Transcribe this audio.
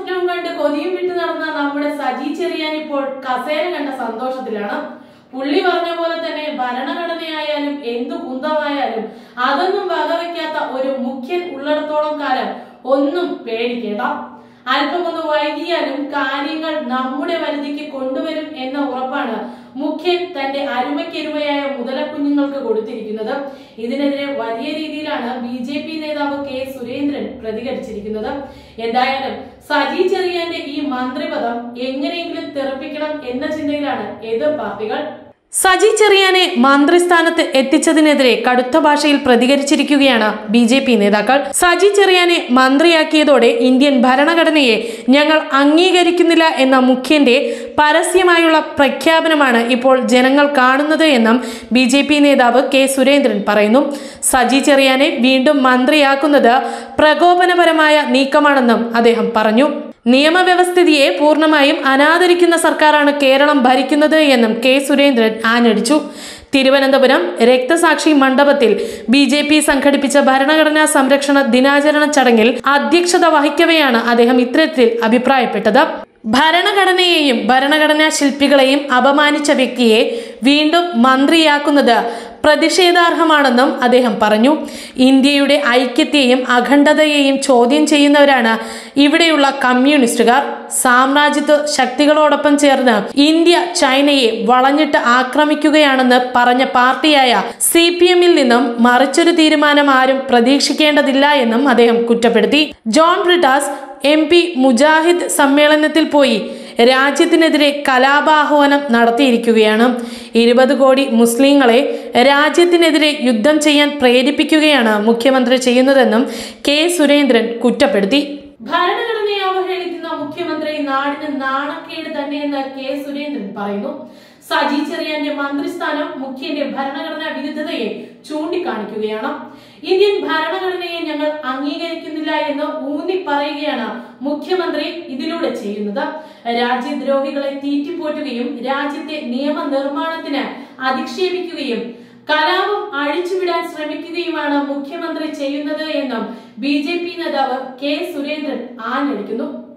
സ്വപ്നവും കണ്ട് കൊതിയും വിട്ടു നടന്ന നമ്മുടെ സജി ചെറിയാൻ ഇപ്പോൾ കസേര കണ്ട സന്തോഷത്തിലാണ് പുള്ളി പറഞ്ഞ പോലെ തന്നെ ഭരണഘടനയായാലും എന്തു കുന്തമായാലും അതൊന്നും വകവയ്ക്കാത്ത ഒരു മുഖ്യൻ ഉള്ളിടത്തോളം കാലം ഒന്നും പേടിക്കേണ്ട അല്പമൊന്ന് വൈകിയാലും കാര്യങ്ങൾ നമ്മുടെ വരുതിക്ക് കൊണ്ടുവരും എന്ന ഉറപ്പാണ് മുഖ്യൻ തന്റെ അരുമയ്ക്കെരുമയായ മുതലക്കുഞ്ഞുങ്ങൾക്ക് കൊടുത്തിരിക്കുന്നത് ഇതിനെതിരെ വലിയ രീതിയിലാണ് ബി ജെ പി നേതാവ് കെ സുരേന്ദ്രൻ പ്രതികരിച്ചിരിക്കുന്നത് എന്തായാലും സജി ചെറിയാന്റെ ഈ മന്ത്രിപദം എങ്ങനെയെങ്കിലും തെറപ്പിക്കണം എന്ന ചിന്തയിലാണ് എതിർ പാർട്ടികൾ സജി ചെറിയാനെ മന്ത്രിസ്ഥാനത്ത് എത്തിച്ചതിനെതിരെ കടുത്ത ഭാഷയിൽ പ്രതികരിച്ചിരിക്കുകയാണ് ബി ജെ പി നേതാക്കൾ സജി ചെറിയാനെ മന്ത്രിയാക്കിയതോടെ ഇന്ത്യൻ ഭരണഘടനയെ ഞങ്ങൾ അംഗീകരിക്കുന്നില്ല എന്ന മുഖ്യന്റെ പരസ്യമായുള്ള പ്രഖ്യാപനമാണ് ഇപ്പോൾ ജനങ്ങൾ കാണുന്നത് എന്നും ബി ജെ പി നേതാവ് കെ സുരേന്ദ്രൻ പറയുന്നു സജി ചെറിയാനെ വീണ്ടും മന്ത്രിയാക്കുന്നത് പ്രകോപനപരമായ നീക്കമാണെന്നും അദ്ദേഹം പറഞ്ഞു നിയമവ്യവസ്ഥിതിയെ പൂർണ്ണമായും അനാദരിക്കുന്ന സർക്കാരാണ് കേരളം ഭരിക്കുന്നത് എന്നും കെ സുരേന്ദ്രൻ ആഞ്ഞടിച്ചു തിരുവനന്തപുരം രക്തസാക്ഷി മണ്ഡപത്തിൽ ബി ജെ പി സംഘടിപ്പിച്ച ഭരണഘടനാ സംരക്ഷണ ദിനാചരണ ചടങ്ങിൽ അധ്യക്ഷത വഹിക്കവെയാണ് അദ്ദേഹം ഇത്തരത്തിൽ അഭിപ്രായപ്പെട്ടത് ഭരണഘടനയെയും ഭരണഘടനാ ശില്പികളെയും അപമാനിച്ച വ്യക്തിയെ വീണ്ടും മന്ത്രിയാക്കുന്നത് പ്രതിഷേധാർഹമാണെന്നും അദ്ദേഹം പറഞ്ഞു ഇന്ത്യയുടെ ഐക്യത്തെയും അഖണ്ഡതയെയും ചോദ്യം ചെയ്യുന്നവരാണ് ഇവിടെയുള്ള കമ്മ്യൂണിസ്റ്റുകാർ സാമ്രാജ്യത്വ ശക്തികളോടൊപ്പം ചേർന്ന് ഇന്ത്യ ചൈനയെ വളഞ്ഞിട്ട് ആക്രമിക്കുകയാണെന്ന് പറഞ്ഞ പാർട്ടിയായ സി പി എമ്മിൽ നിന്നും മറിച്ചൊരു തീരുമാനം ആരും പ്രതീക്ഷിക്കേണ്ടതില്ല എന്നും അദ്ദേഹം കുറ്റപ്പെടുത്തി ജോൺ ബ്രിട്ടാസ് എം പി മുജാഹിദ് സമ്മേളനത്തിൽ പോയി രാജ്യത്തിനെതിരെ കലാപാഹ്വാനം നടത്തിയിരിക്കുകയാണ് ഇരുപത് കോടി മുസ്ലിങ്ങളെ രാജ്യത്തിനെതിരെ യുദ്ധം ചെയ്യാൻ പ്രേരിപ്പിക്കുകയാണ് മുഖ്യമന്ത്രി ചെയ്യുന്നതെന്നും കെ സുരേന്ദ്രൻ കുറ്റപ്പെടുത്തി ഭരണഘടനയെ അവഹേളിക്കുന്ന മുഖ്യമന്ത്രി നാടിന് നാണക്കേട് തന്നെയെന്ന് കെ സുരേന്ദ്രൻ പറയുന്നു സജി ചെറിയാന്റെ മന്ത്രിസ്ഥാനം മുഖ്യന്റെ ഭരണഘടനാ വിരുദ്ധതയെ ചൂണ്ടിക്കാണിക്കുകയാണ് ഇന്ത്യൻ ഭരണഘടനയെ ഞങ്ങൾ അംഗീകരിക്കുന്നില്ല എന്ന് ഊന്നി പറയുകയാണ് മുഖ്യമന്ത്രി ഇതിലൂടെ ചെയ്യുന്നത് രാജ്യദ്രോഹികളെ തീറ്റിപ്പോറ്റുകയും രാജ്യത്തെ നിയമനിർമ്മാണത്തിന് അധിക്ഷേപിക്കുകയും കലാപം അഴിച്ചുവിടാൻ ശ്രമിക്കുകയുമാണ് മുഖ്യമന്ത്രി ചെയ്യുന്നത് എന്നും ബി ജെ പി നേതാവ് കെ സുരേന്ദ്രൻ ആഞ്ഞടിക്കുന്നു